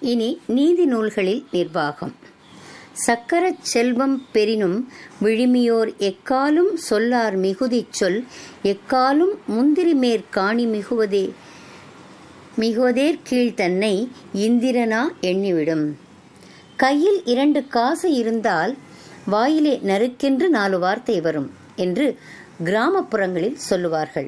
இனி நீதி நூல்களில் நிர்வாகம் சக்கரச் செல்வம் பெரினும் விழுமியோர் எக்காலும் சொல்லார் மிகுதிச் சொல் எக்காலும் முந்திரி மேற்காணி மிகுவதே மிகுவதேற் கீழ் தன்னை இந்திரனா எண்ணிவிடும் கையில் இரண்டு காசு இருந்தால் வாயிலே நறுக்கென்று நாலு வார்த்தை வரும் என்று கிராமப்புறங்களில் சொல்லுவார்கள்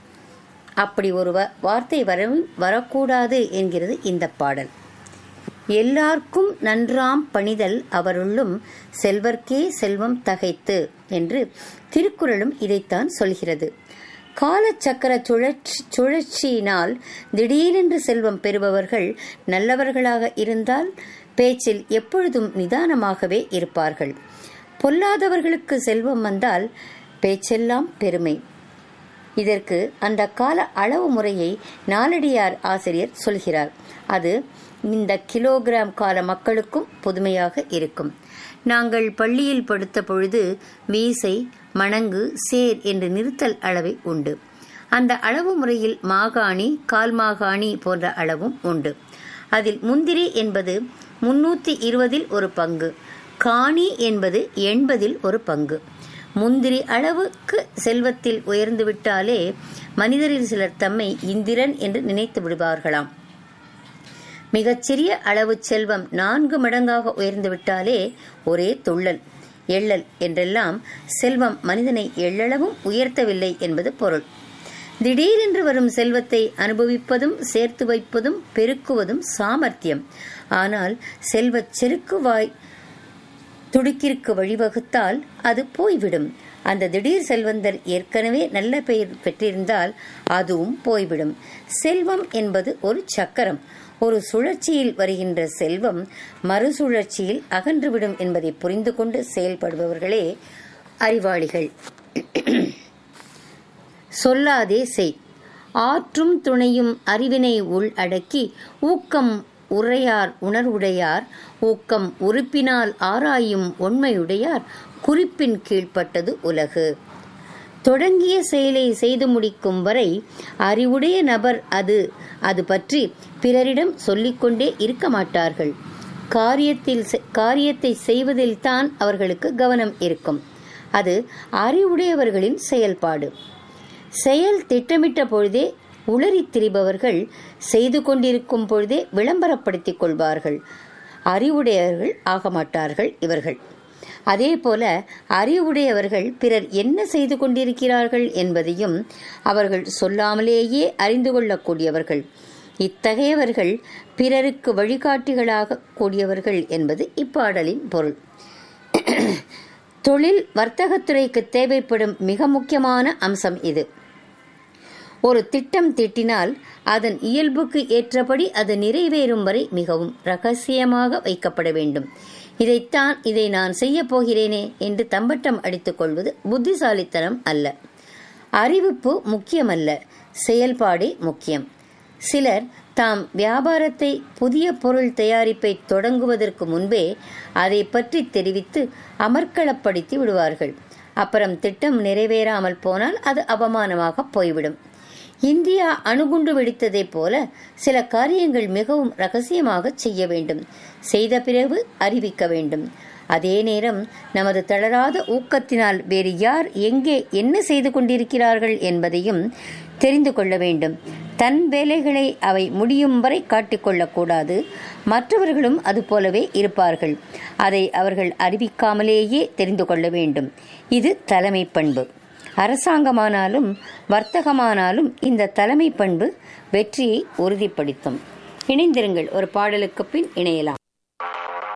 அப்படி ஒரு வ- வார்த்தை வரவும் வரக்கூடாது என்கிறது இந்த பாடல் எல்லார்க்கும் நன்றாம் பணிதல் அவருள்ளும் செல்வர்க்கே செல்வம் தகைத்து என்று திருக்குறளும் இதைத்தான் சொல்கிறது காலச்சக்கர சுழற்சி சுழற்சியினால் திடீரென்று செல்வம் பெறுபவர்கள் நல்லவர்களாக இருந்தால் பேச்சில் எப்பொழுதும் நிதானமாகவே இருப்பார்கள் பொல்லாதவர்களுக்கு செல்வம் வந்தால் பேச்செல்லாம் பெருமை இதற்கு அந்த கால அளவு முறையை நாலடியார் ஆசிரியர் சொல்கிறார் அது இந்த கிலோகிராம் கால மக்களுக்கும் புதுமையாக இருக்கும் நாங்கள் பள்ளியில் படுத்த பொழுது வீசை மணங்கு சேர் என்று நிறுத்தல் அளவை உண்டு அந்த அளவு முறையில் மாகாணி கால் மாகாணி போன்ற அளவும் உண்டு அதில் முந்திரி என்பது முன்னூத்தி இருபதில் ஒரு பங்கு காணி என்பது எண்பதில் ஒரு பங்கு முந்திரி அளவுக்கு செல்வத்தில் உயர்ந்து விட்டாலே மனிதரில் சிலர் தம்மை இந்திரன் என்று நினைத்து விடுவார்களாம் மிகச்சிறிய அளவு செல்வம் நான்கு மடங்காக உயர்ந்து விட்டாலே ஒரே துள்ளல் எள்ளல் என்றெல்லாம் செல்வம் மனிதனை எள்ளளவும் உயர்த்தவில்லை என்பது பொருள் திடீரென்று வரும் செல்வத்தை அனுபவிப்பதும் சேர்த்து வைப்பதும் பெருக்குவதும் சாமர்த்தியம் ஆனால் செல்வச் செருக்குவாய் துடுக்கிற்கு வழிவகுத்தால் அது போய்விடும் அந்த திடீர் செல்வந்தர் ஏற்கனவே நல்ல பெயர் பெற்றிருந்தால் அதுவும் போய்விடும் செல்வம் என்பது ஒரு சக்கரம் ஒரு சுழற்சியில் வருகின்ற செல்வம் மறுசுழற்சியில் அகன்றுவிடும் என்பதை புரிந்து கொண்டு செயல்படுபவர்களே அறிவாளிகள் சொல்லாதே செய் ஆற்றும் துணையும் அறிவினை உள் அடக்கி ஊக்கம் உரையார் உணர்வுடையார் ஊக்கம் உறுப்பினால் ஆராயும் உண்மையுடையார் குறிப்பின் கீழ்ப்பட்டது உலகு தொடங்கிய செயலை செய்து முடிக்கும் வரை அறிவுடைய நபர் அது அது பற்றி பிறரிடம் சொல்லிக்கொண்டே இருக்க மாட்டார்கள் காரியத்தில் செ- காரியத்தை செய்வதில்தான் அவர்களுக்கு கவனம் இருக்கும் அது அறிவுடையவர்களின் செயல்பாடு செயல் திட்டமிட்ட பொழுதே உளறித் திரிபவர்கள் செய்து கொண்டிருக்கும் பொழுதே விளம்பரப்படுத்திக் கொள்வார்கள் அறிவுடையவர்கள் ஆக மாட்டார்கள் இவர்கள் அதே போல அறிவுடையவர்கள் பிறர் என்ன செய்து கொண்டிருக்கிறார்கள் என்பதையும் அவர்கள் சொல்லாமலேயே அறிந்து கொள்ளக்கூடியவர்கள் இத்தகையவர்கள் பிறருக்கு வழிகாட்டிகளாக கூடியவர்கள் என்பது இப்பாடலின் பொருள் தொழில் வர்த்தகத்துறைக்கு தேவைப்படும் மிக முக்கியமான அம்சம் இது ஒரு திட்டம் தீட்டினால் அதன் இயல்புக்கு ஏற்றபடி அது நிறைவேறும் வரை மிகவும் ரகசியமாக வைக்கப்பட வேண்டும் இதைத்தான் இதை நான் செய்யப் போகிறேனே என்று தம்பட்டம் அடித்துக் கொள்வது புத்திசாலித்தனம் அல்ல அறிவிப்பு முக்கியமல்ல செயல்பாடே முக்கியம் சிலர் தாம் வியாபாரத்தை புதிய பொருள் தயாரிப்பை தொடங்குவதற்கு முன்பே அதை பற்றி தெரிவித்து அமர்க்களப்படுத்தி விடுவார்கள் அப்புறம் திட்டம் நிறைவேறாமல் போனால் அது அவமானமாக போய்விடும் இந்தியா அணுகுண்டு வெடித்ததைப் போல சில காரியங்கள் மிகவும் ரகசியமாக செய்ய வேண்டும் செய்த பிறகு அறிவிக்க வேண்டும் அதே நேரம் நமது தளராத ஊக்கத்தினால் வேறு யார் எங்கே என்ன செய்து கொண்டிருக்கிறார்கள் என்பதையும் தெரிந்து கொள்ள வேண்டும் தன் வேலைகளை அவை முடியும் வரை காட்டிக்கொள்ளக்கூடாது மற்றவர்களும் அதுபோலவே இருப்பார்கள் அதை அவர்கள் அறிவிக்காமலேயே தெரிந்து கொள்ள வேண்டும் இது தலைமை பண்பு அரசாங்கமானாலும் வர்த்தகமானாலும் இந்த தலைமை பண்பு வெற்றியை உறுதிப்படுத்தும் இணைந்திருங்கள் ஒரு பாடலுக்கு பின் இணையலாம்